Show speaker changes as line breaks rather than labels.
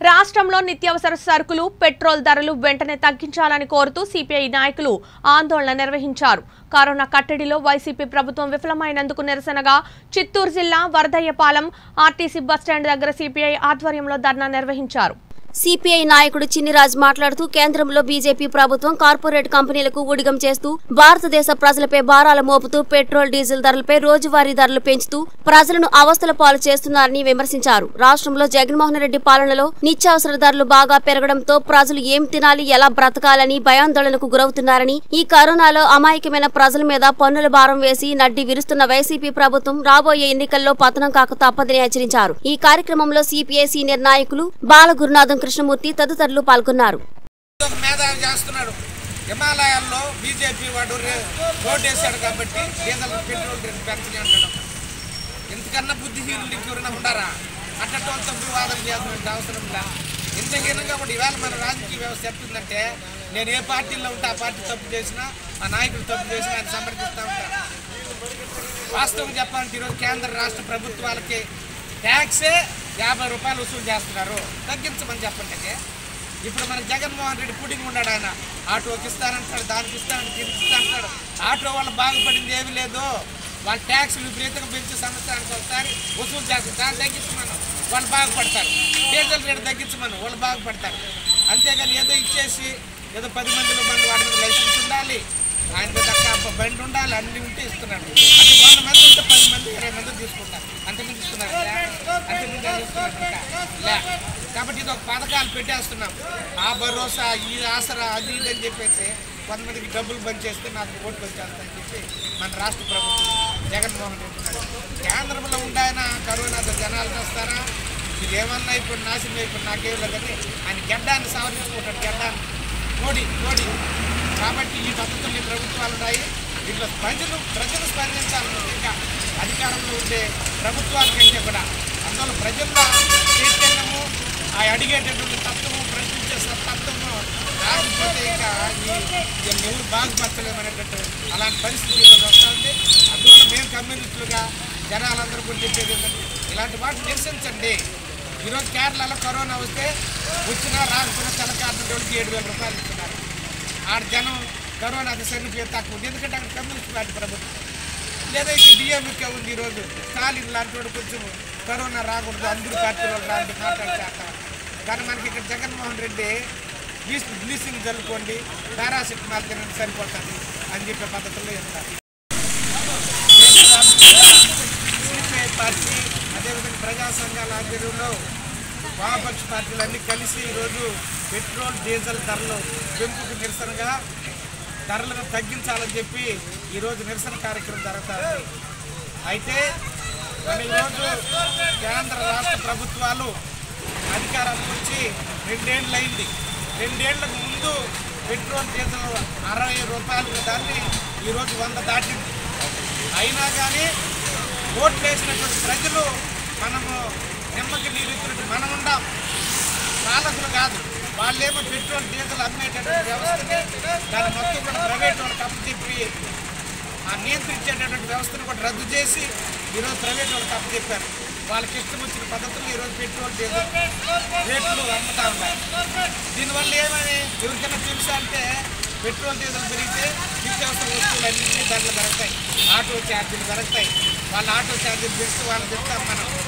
రాష్ట్రంలో నిత్యావసర సరుకులు పెట్రోల్ ధరలు వెంటనే తగ్గించాలని కోరుతూ సిపిఐ నాయకులు ఆందోళన నిర్వహించారు కరోనా కట్టడిలో వైసీపీ ప్రభుత్వం విఫలమైనందుకు నిరసనగా చిత్తూరు జిల్లా వరదయ్యపాలెం ఆర్టీసీ బస్టాండ్ దగ్గర సిపిఐ ఆధ్వర్యంలో ధర్నా నిర్వహించారు
సిపిఐ నాయకుడు చిన్నిరాజ్ మాట్లాడుతూ కేంద్రంలో బీజేపీ ప్రభుత్వం కార్పొరేట్ కంపెనీలకు ఊడిగం చేస్తూ భారతదేశ ప్రజలపై భారాలు మోపుతూ పెట్రోల్ డీజిల్ ధరలపై రోజువారీ ధరలు పెంచుతూ ప్రజలను అవస్థల పాలు చేస్తున్నారని విమర్శించారు రాష్ట్రంలో జగన్మోహన్ రెడ్డి పాలనలో నిత్యావసర ధరలు బాగా పెరగడంతో ప్రజలు ఏం తినాలి ఎలా బ్రతకాలని భయాందోళనకు గురవుతున్నారని ఈ కరోనాలో అమాయకమైన ప్రజల మీద పన్నుల భారం వేసి నడ్డి విరుస్తున్న వైసీపీ ప్రభుత్వం రాబోయే ఎన్నికల్లో పతనం కాక తప్పదని హెచ్చరించారు ఈ కార్యక్రమంలో సిపిఐ సీనియర్ నాయకులు బాలగురునాథం కృష్ణమూర్తి తదితరులు పాల్గొన్నారు
ఒక మేధావి చేస్తున్నాడు హిమాలయాల్లో బీజేపీ వాడు రే- రోడ్డు వేసాడు కాబట్టి డీజిల్ పెట్రోల్ రేటు పెంచని అంటాడు ఇంతకన్నా బుద్ధిహీనులు ఇంకెవరైనా ఉండారా అట్టటోళ్ళతో వివాదం చేయాల్సిన అవసరం ఉందా ఇంత హీనంగా కూడా ఈవేళ మన రాజకీయ వ్యవస్థ చెప్తుందంటే నేను ఏ పార్టీలో ఉంటే ఆ పార్టీ తప్పు చేసినా ఆ నాయకుడు తప్పు చేసినా ఆయన సమర్థిస్తూ ఉంటా వాస్తవం చెప్పాలంటే ఈరోజు కేంద్ర రాష్ట్ర ప్రభుత్వాలకి ట్యాక్సే యాభై రూపాయలు వసూలు చేస్తున్నారు తగ్గించమని చెప్పండి ఇప్పుడు మన జగన్మోహన్ రెడ్డి పుడింగ్ ఉన్నాడు ఆయన ఆటోకి ఇస్తానంటాడు దానికి ఇస్తానంటే దీనికి ఇస్తానంటాడు ఆటో వాళ్ళు బాగుపడింది ఏమీ లేదు వాళ్ళ ట్యాక్సులు విపరీతంగా పెంచి సంవత్సరానికి ఒకసారి వసూలు చేస్తారు దాన్ని తగ్గించమను వాళ్ళు బాగుపడతారు డీజిల్ రేటు తగ్గించమను వాళ్ళు బాగుపడతారు అంతేగాని ఏదో ఇచ్చేసి ఏదో పది మందిలో మంది వాడి మీద లైసెన్స్ ఉండాలి ఆయన మీద అక్క బండి ఉండాలి అన్ని ఉంటే ఇస్తున్నాడు అంటే వంద మంది ఉంటే పది మంది ఇరవై మంది తీసుకుంటారు అంతమంది ఇస్తున్నారు అంతమంది తీసుకున్నారు ఇంకా లే కాబట్టి ఇది ఒక పథకాలు పెట్టేస్తున్నాం ఆ భరోసా ఈ ఆసరా అది ఇది అని చెప్పేసి కొంతమందికి డబ్బులు బంద్ చేస్తే నాకు ఓట్లు వచ్చేస్తాయని చెప్పి మన రాష్ట్ర ప్రభుత్వం జగన్మోహన్ రెడ్డి ఉన్నాడు కేంద్రంలో ఉండాయన కరోనాతో జనాలు వస్తారా ఇది ఏమన్నా ఇప్పుడు నాశనం ఇప్పుడు నాకేం లేదని ఆయన గడ్డాన్ని సవరించుకుంటాడు గడ్డాన్ని మోడీ మోడీ కాబట్టి ఈ పద్ధతులు ఈ ప్రభుత్వాలు ఉన్నాయి దీంట్లో ప్రజలు ప్రజలు స్పందించాలని ఇంకా అధికారంలో ఉండే ప్రభుత్వాల కంటే కూడా అందువల్ల ప్రజల్లో చైతన్యము ఆ అడిగేటటువంటి తత్వము ప్రశ్నించే తత్వము రాకపోతే ఇంకా ఈ ఈ ఎవరు బాగుపరచలేమనేటట్టు అలాంటి పరిస్థితి ఈరోజు వస్తుంది అందువల్ల మేము కమ్యూనిస్టులుగా జనాలందరూ కూడా చెప్పేది ఏంటంటే ఇలాంటి వాటిని నిరసించండి ఈరోజు కేరళలో కరోనా వస్తే వచ్చినా రాకపోయినా తెల్లకారు వాళ్ళకి ఏడు వేల రూపాయలు ఇస్తున్నారు ఆడ జనం కరోనాకి సరిపోయే తక్కువ ఉంది ఎందుకంటే అక్కడ కమ్యూనిస్ట్ పార్టీ ప్రభుత్వం లేదా ఇక్కడ డిఎంకే ఉంది ఈరోజు స్టాలిన్ లాంటి వాడు కొంచెం కరోనా రాకూడదు అందరూ పార్టీ వాళ్ళు రాండి మాట్లాడతారు కానీ మనకి ఇక్కడ జగన్మోహన్ రెడ్డి బ్లీచ్ బ్లీచింగ్ చల్లుకోండి పారాసిటమాల్ తినండి సరిపోతుంది అని చెప్పే పద్ధతుల్లో చెప్తారు సిపిఐ పార్టీ అదేవిధంగా ప్రజా సంఘాల ఆధ్వర్యంలో వామపక్ష పార్టీలు అన్నీ కలిసి ఈరోజు పెట్రోల్ డీజిల్ ధరలు పెంపుకు నిరసనగా ధరలను తగ్గించాలని చెప్పి ఈరోజు నిరసన కార్యక్రమం జరుగుతుంది అయితే మన ఈరోజు కేంద్ర రాష్ట్ర ప్రభుత్వాలు అధికారానికి వచ్చి రెండేళ్ళు అయింది రెండేళ్లకు ముందు పెట్రోల్ డీజిల్ అరవై రూపాయలు దాన్ని ఈరోజు వంద దాటింది అయినా కానీ ఓట్లు వేసినటువంటి ప్రజలు మనము నెమ్మకి నీరెత్తినట్టు మనం ఉండాం పాలకులు కాదు వాళ్ళేమో పెట్రోల్ డీజిల్ అమ్మేటటువంటి వ్యవస్థని దాని మొత్తం కూడా ప్రైవేట్ వాళ్ళకి అప్పచెప్పి ఆ నియంత్రించేటటువంటి వ్యవస్థను కూడా రద్దు చేసి ఈరోజు ప్రైవేట్ వాళ్ళకి అప్పచెప్పారు వాళ్ళకి ఇష్టం వచ్చిన పద్ధతులు ఈరోజు పెట్రోల్ డీజిల్ రేట్లు అమ్ముతా ఉన్నారు దీనివల్ల ఏమని ఎవరికైనా తెలుసా అంటే పెట్రోల్ డీజిల్ పెరిగితే నిత్యావసర వస్తువులు అన్ని ధరలు పెరుగుతాయి ఆటో ఛార్జీలు పెరుగుతాయి వాళ్ళ ఆటో ఛార్జీలు పెరిగితే వాళ్ళకి చెప్తాం మనం